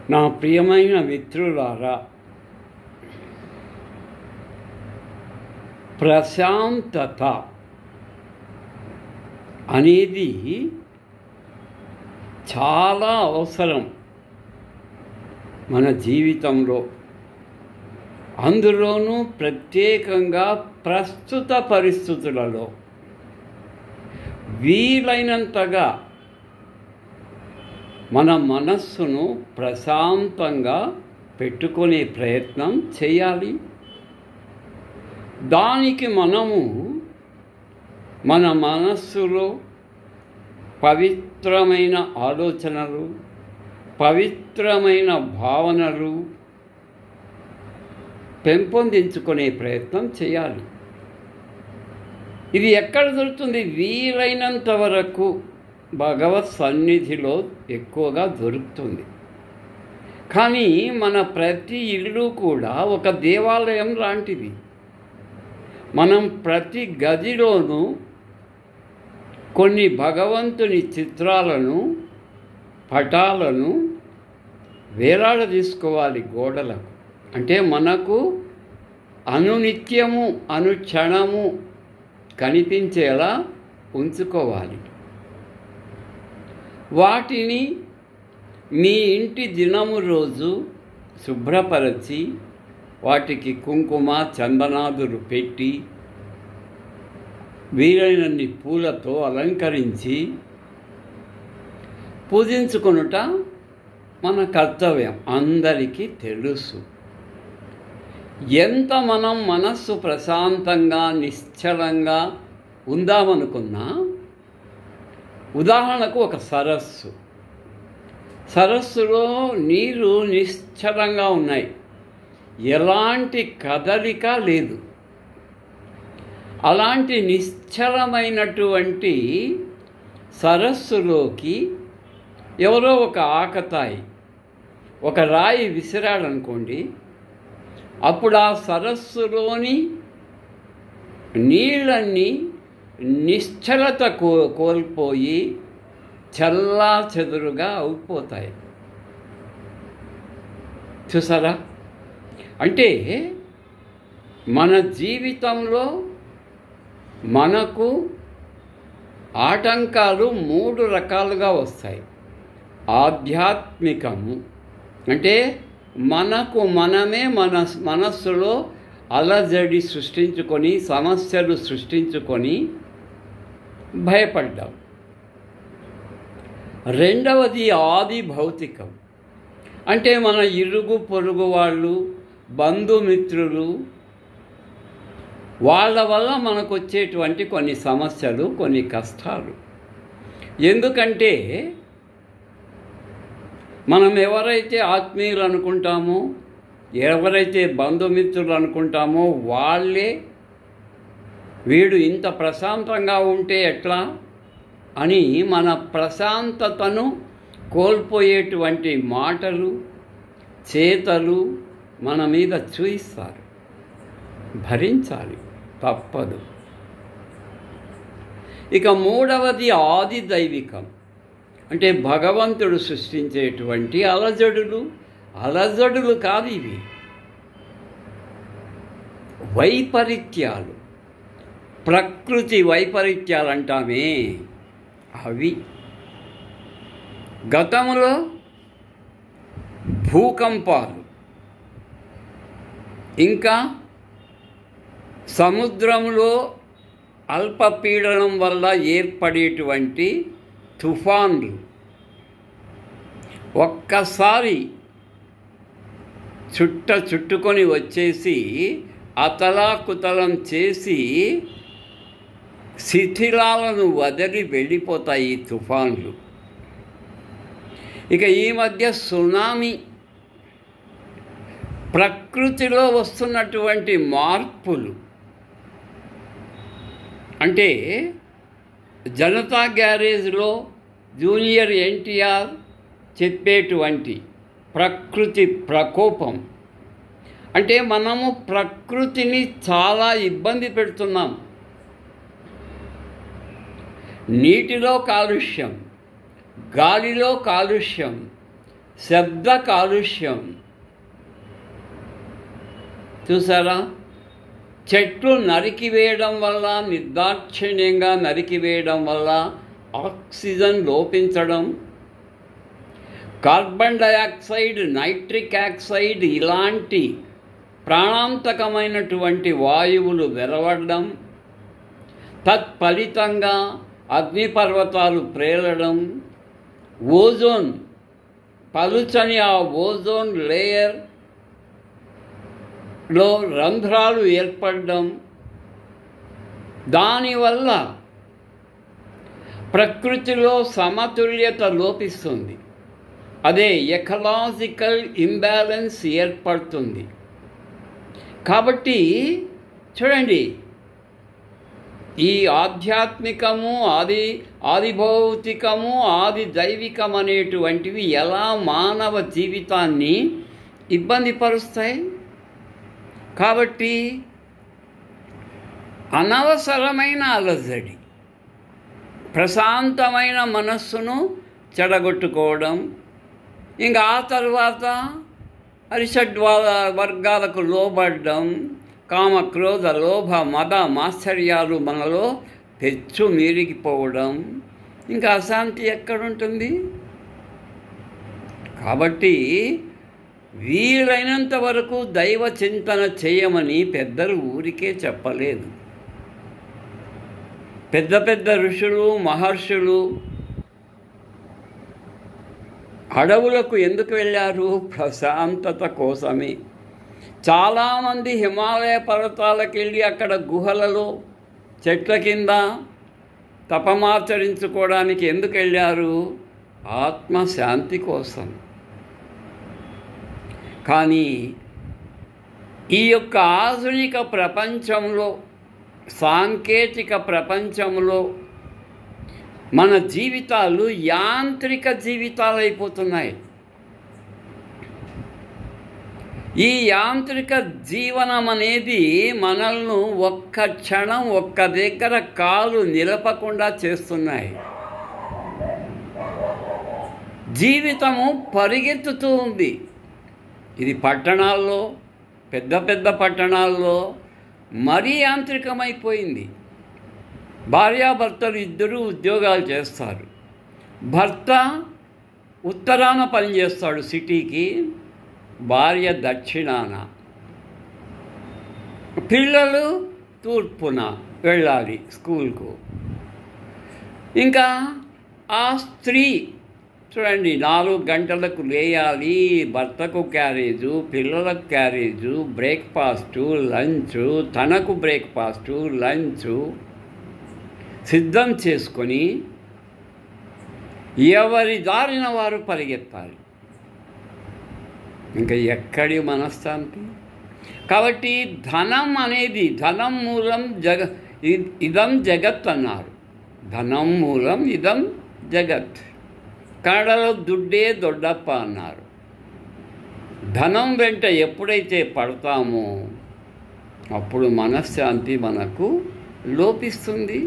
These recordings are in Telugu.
నా ప్రియమైన మిత్రులారా ప్రశాంతత అనేది చాలా అవసరం మన జీవితంలో అందులోనూ ప్రత్యేకంగా ప్రస్తుత పరిస్థితులలో వీలైనంతగా మన మనస్సును ప్రశాంతంగా పెట్టుకునే ప్రయత్నం చేయాలి దానికి మనము మన మనస్సులో పవిత్రమైన ఆలోచనలు పవిత్రమైన భావనలు పెంపొందించుకునే ప్రయత్నం చేయాలి ఇది ఎక్కడ దొరుకుతుంది వీలైనంత వరకు భగవత్ సన్నిధిలో ఎక్కువగా దొరుకుతుంది కానీ మన ప్రతి ఇల్లు కూడా ఒక దేవాలయం లాంటిది మనం ప్రతి గదిలోనూ కొన్ని భగవంతుని చిత్రాలను పటాలను వేలాడదీసుకోవాలి గోడలకు అంటే మనకు అనునిత్యము అనుక్షణము కనిపించేలా ఉంచుకోవాలి వాటిని మీ ఇంటి దినము రోజు శుభ్రపరచి వాటికి కుంకుమ చందనాదులు పెట్టి వీలైనన్ని పూలతో అలంకరించి పూజించుకొనుట మన కర్తవ్యం అందరికీ తెలుసు ఎంత మనం మనస్సు ప్రశాంతంగా నిశ్చలంగా ఉందామనుకున్నా ఉదాహరణకు ఒక సరస్సు సరస్సులో నీరు నిశ్చలంగా ఉన్నాయి ఎలాంటి కదలిక లేదు అలాంటి నిశ్చలమైనటువంటి సరస్సులోకి ఎవరో ఒక ఆకతాయి ఒక రాయి విసిరాడనుకోండి అప్పుడు ఆ సరస్సులోని నీళ్ళన్నీ నిశ్చలత కో కోల్పోయి చల్లా చెదురుగా అయిపోతాయి చూసారా అంటే మన జీవితంలో మనకు ఆటంకాలు మూడు రకాలుగా వస్తాయి ఆధ్యాత్మికము అంటే మనకు మనమే మన మనస్సులో అలజడి సృష్టించుకొని సమస్యలు సృష్టించుకొని భయపడ్డాం రెండవది ఆది భౌతికం అంటే మన ఇరుగు పొరుగు వాళ్ళు బంధుమిత్రులు వాళ్ళ వల్ల మనకు వచ్చేటువంటి కొన్ని సమస్యలు కొన్ని కష్టాలు ఎందుకంటే మనం ఎవరైతే ఆత్మీయులు అనుకుంటామో ఎవరైతే బంధుమిత్రులు అనుకుంటామో వాళ్ళే వీడు ఇంత ప్రశాంతంగా ఉంటే ఎట్లా అని మన ప్రశాంతతను కోల్పోయేటువంటి మాటలు చేతలు మన మీద చూయిస్తారు భరించాలి తప్పదు ఇక మూడవది ఆది దైవికం అంటే భగవంతుడు సృష్టించేటువంటి అలజడులు అలజడులు కాదు ఇవి వైపరీత్యాలు ప్రకృతి వైపరీత్యాలు అంటామే అవి గతంలో భూకంపాలు ఇంకా సముద్రంలో అల్పపీడనం వల్ల ఏర్పడేటువంటి తుఫాన్లు ఒక్కసారి చుట్ట చుట్టుకొని వచ్చేసి అతలాకుతలం చేసి శిథిలాలను వదిలి వెళ్ళిపోతాయి ఈ తుఫాన్లు ఇక ఈ మధ్య సునామీ ప్రకృతిలో వస్తున్నటువంటి మార్పులు అంటే జనతా గ్యారేజ్లో జూనియర్ ఎన్టీఆర్ చెప్పేటువంటి ప్రకృతి ప్రకోపం అంటే మనము ప్రకృతిని చాలా ఇబ్బంది పెడుతున్నాం నీటిలో కాలుష్యం గాలిలో కాలుష్యం శబ్ద కాలుష్యం చూసారా చెట్లు నరికివేయడం వల్ల నిర్దాక్షిణ్యంగా నరికివేయడం వల్ల ఆక్సిజన్ లోపించడం కార్బన్ డయాక్సైడ్ నైట్రిక్ ఆక్సైడ్ ఇలాంటి ప్రాణాంతకమైనటువంటి వాయువులు వెరవడం తత్ఫలితంగా అగ్నిపర్వతాలు ప్రేలడం ఓజోన్ పలుచని ఆ ఓజోన్ లేయర్ లో రంధ్రాలు ఏర్పడడం దానివల్ల ప్రకృతిలో సమతుల్యత లోపిస్తుంది అదే ఎకలాజికల్ ఇంబ్యాలెన్స్ ఏర్పడుతుంది కాబట్టి చూడండి ఈ ఆధ్యాత్మికము ఆది ఆది భౌతికము ఆది దైవికం అనేటువంటివి ఎలా మానవ జీవితాన్ని ఇబ్బంది పరుస్తాయి కాబట్టి అనవసరమైన అలజడి ప్రశాంతమైన మనస్సును చెడగొట్టుకోవడం ఇంకా ఆ తర్వాత అరిషడ్వా వర్గాలకు లోబడ్డం కామ క్రోధ లోభ మద మాశ్చర్యాలు మనలో పెచ్చు మీరిగిపోవడం ఇంకా అశాంతి ఎక్కడుంటుంది కాబట్టి వీలైనంత వరకు దైవ చింతన చేయమని పెద్దలు ఊరికే చెప్పలేదు పెద్ద పెద్ద ఋషులు మహర్షులు అడవులకు ఎందుకు వెళ్ళారు ప్రశాంతత కోసమే చాలామంది హిమాలయ పర్వతాలకు వెళ్ళి అక్కడ గుహలలో చెట్ల కింద తపమాచరించుకోవడానికి ఎందుకు వెళ్ళారు ఆత్మశాంతి కోసం కానీ ఈ యొక్క ఆధునిక ప్రపంచంలో సాంకేతిక ప్రపంచంలో మన జీవితాలు యాంత్రిక జీవితాలు అయిపోతున్నాయి ఈ యాంత్రిక జీవనం అనేది మనల్ని ఒక్క క్షణం ఒక్క దగ్గర కాలు నిలపకుండా చేస్తున్నాయి జీవితము పరిగెత్తుతూ ఉంది ఇది పట్టణాల్లో పెద్ద పెద్ద పట్టణాల్లో మరీ యాంత్రికమైపోయింది భార్యాభర్తలు ఇద్దరూ ఉద్యోగాలు చేస్తారు భర్త ఉత్తరాన పనిచేస్తాడు సిటీకి భార్య దక్షిణాన పిల్లలు తూర్పున వెళ్ళాలి స్కూల్కు ఇంకా ఆ స్త్రీ చూడండి నాలుగు గంటలకు లేయాలి భర్తకు క్యారేజు పిల్లలకు క్యారేజు బ్రేక్ఫాస్టు లంచ్ తనకు బ్రేక్ఫాస్టు లంచ్ సిద్ధం చేసుకొని ఎవరి దారిన వారు పరిగెత్తాలి ఇంకా ఎక్కడి మనశ్శాంతి కాబట్టి ధనం అనేది ధనం మూలం జగ ఇ- ఇదం జగత్ అన్నారు ధనం మూలం ఇదం జగత్ కన్నడలో దుడ్డే దొడ్డప్ప అన్నారు ధనం వెంట ఎప్పుడైతే పడతామో అప్పుడు మనశ్శాంతి మనకు లోపిస్తుంది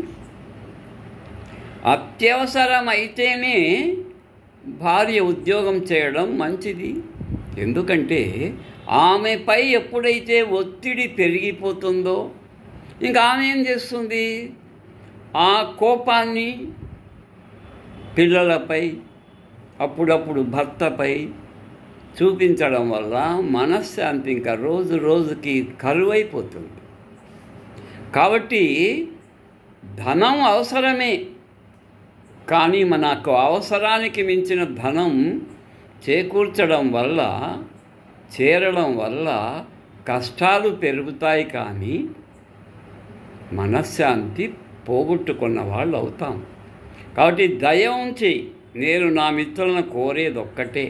అత్యవసరమైతేనే భార్య ఉద్యోగం చేయడం మంచిది ఎందుకంటే ఆమెపై ఎప్పుడైతే ఒత్తిడి పెరిగిపోతుందో ఇంకా ఆమె ఏం చేస్తుంది ఆ కోపాన్ని పిల్లలపై అప్పుడప్పుడు భర్తపై చూపించడం వల్ల మనశ్శాంతి ఇంకా రోజు రోజుకి కరువైపోతుంది కాబట్టి ధనం అవసరమే కానీ మనకు అవసరానికి మించిన ధనం చేకూర్చడం వల్ల చేరడం వల్ల కష్టాలు పెరుగుతాయి కానీ మనశ్శాంతి పోగొట్టుకున్న వాళ్ళు అవుతాం కాబట్టి దయ ఉంచి నేను నా మిత్రులను కోరేది ఒక్కటే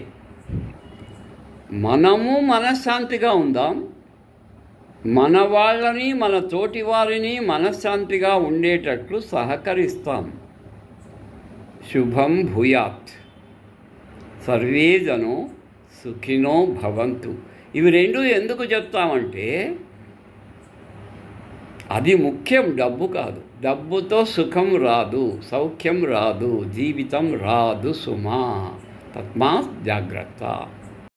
మనము మనశ్శాంతిగా ఉందాం మన వాళ్ళని మన తోటి వారిని మనశ్శాంతిగా ఉండేటట్లు సహకరిస్తాం శుభం భూయాత్ సర్వే జనో సుఖినో భవంతు ఇవి రెండు ఎందుకు చెప్తామంటే అది ముఖ్యం డబ్బు కాదు డబ్బుతో సుఖం రాదు సౌఖ్యం రాదు జీవితం రాదు సుమా తస్మాత్ జాగ్రత్త